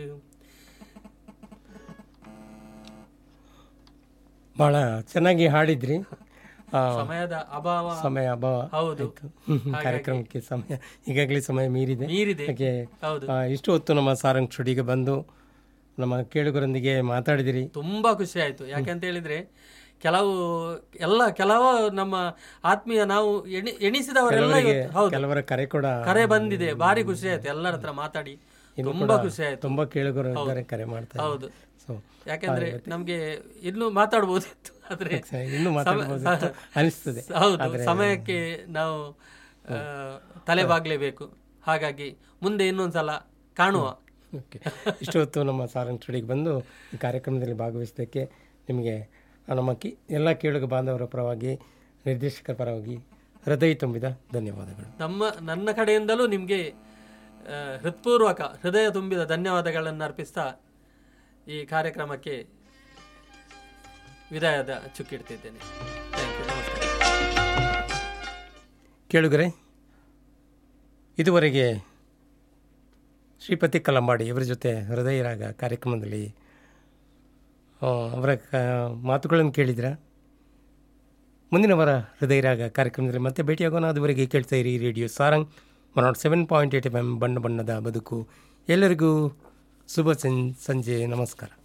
ಭಾಳ ಚೆನ್ನಾಗಿ ಹಾಡಿದ್ರಿ ಆ, ಸಮಯದ ಅಭಾವ ಸಮಯ ಅಭಾವ ಹೌದು ಆಯ್ತು. ಹ್ಮ್, ಹ್ಮ್. ಕಾರ್ಯಕ್ರಮಕ್ಕೆ ಸಮಯ ಈಗಾಗಲೇ ಸಮಯ ಮೀರಿದೆ ಮೀರಿದೆ ಹಾಗೆ ಹೌದು ಆ, ಇಷ್ಟು ಹೊತ್ತು ನಮ್ಮ ಸಾರಂಗ್ ಸ್ಟುಡಿಯೋಗೆ ಬಂದು ನಮ್ಮ ಕೇಳುಗರೊಂದಿಗೆ ಮಾತಾಡಿದಿರಿ ತುಂಬಾ ಖುಷಿ ಆಯ್ತು ಯಾಕಂತ ಹೇಳಿದ್ರೆ ಕೆಲವು ಎಲ್ಲ ಕೆಲವು ನಮ್ಮ ಆತ್ಮೀಯ ನಾವು ಎಣಿ ಎಣಿಸಿದವರೆಲ್ಲ ಇವತ್ತು- ಹೌದು ಕೆಲವರ ಕರೆ ಕೂಡ ಕರೆ ಬಂದಿದೆ ಭಾರಿ ಖುಷಿ ಆಯ್ತು ಎಲ್ಲರ ಹತ್ರ ಮಾತಾಡಿ ತುಂಬಾ ಖುಷಿ ಆಯ್ತು ತುಂಬಾ ಕೇಳುಗರು ಇದ್ದಾರೆ ಕರೆ ಮಾಡ್ತಾರೆ ಹೌದು ಸೊ ಯಾಕಂದ್ರೆ ನಮ್ಗೆ ಇನ್ನು ಮಾತಾಡ್ಬೋದಿತ್ತು ಆದ್ರೆ ಇನ್ನೂ ಮಾತಾಡ್ಬೋದು ಅನಿಸ್ತದೆ ಹೌದು ಸಮಯಕ್ಕೆ ನಾವು ಆ, ತಲೆ ಬಾಗ್ಲೇಬೇಕು ಹಾಗಾಗಿ ಮುಂದೆ ಇನ್ನೊಂದ್ಸಲ ಕಾಣುವ ಓಕೆ ಇಷ್ಟು ಹೊತ್ತು ನಮ್ಮ ಸಾರಂಗ್ ಸ್ಟುಡಿಯೋಗೆ ಬಂದು ಈ ಕಾರ್ಯಕ್ರಮದಲ್ಲಿ ಭಾಗವಹಿಸಿದ್ದಕ್ಕೆ ನಿಮಗೆ ನಮ್ಮ ಕಿ ಎಲ್ಲ ಕೇಳುಗ ಬಾಂಧವರ ಪರವಾಗಿ ನಿರ್ದೇಶಕರ ಪರವಾಗಿ ಹೃದಯ ತುಂಬಿದ ಧನ್ಯವಾದಗಳು ನಮ್ಮ ನನ್ನ ಕಡೆಯಿಂದಲೂ ನಿಮಗೆ ಆ, ಹೃತ್ಪೂರ್ವಕ ಹೃದಯ ತುಂಬಿದ ಧನ್ಯವಾದಗಳನ್ನು ಅರ್ಪಿಸ್ತಾ ಈ ಕಾರ್ಯಕ್ರಮಕ್ಕೆ ವಿದಾಯದ ಚುಕ್ಕಿಡ್ತಿದ್ದೇನೆ ಥ್ಯಾಂಕ್ ಯು ನಮಸ್ಕಾರ ಕೇಳುಗರೆ ಇದುವರೆಗೆ ಶ್ರೀಪತಿ ಕಲಂಬಾಡಿ ಇವರ ಜೊತೆ ಹೃದಯ ರಾಗ ಕಾರ್ಯಕ್ರಮದಲ್ಲಿ ಆ, ಅವರ ಕ ಮಾತುಗಳನ್ನು ಕೇಳಿದ್ರ ಮುಂದಿನ ವಾರ ಹೃದಯ ರಾಗ ಕಾರ್ಯಕ್ರಮದಲ್ಲಿ ಮತ್ತೆ ಭೇಟಿಯಾಗೋಣ ಅದುವರೆಗೆ ಕೇಳ್ತಾ ಇರಿ radio Sarang one naught seven point eight F M ಬಣ್ಣ ಬಣ್ಣದ ಬದುಕು ಎಲ್ಲರಿಗೂ ಶುಭ ಸಂ ಸಂಜೆ ನಮಸ್ಕಾರ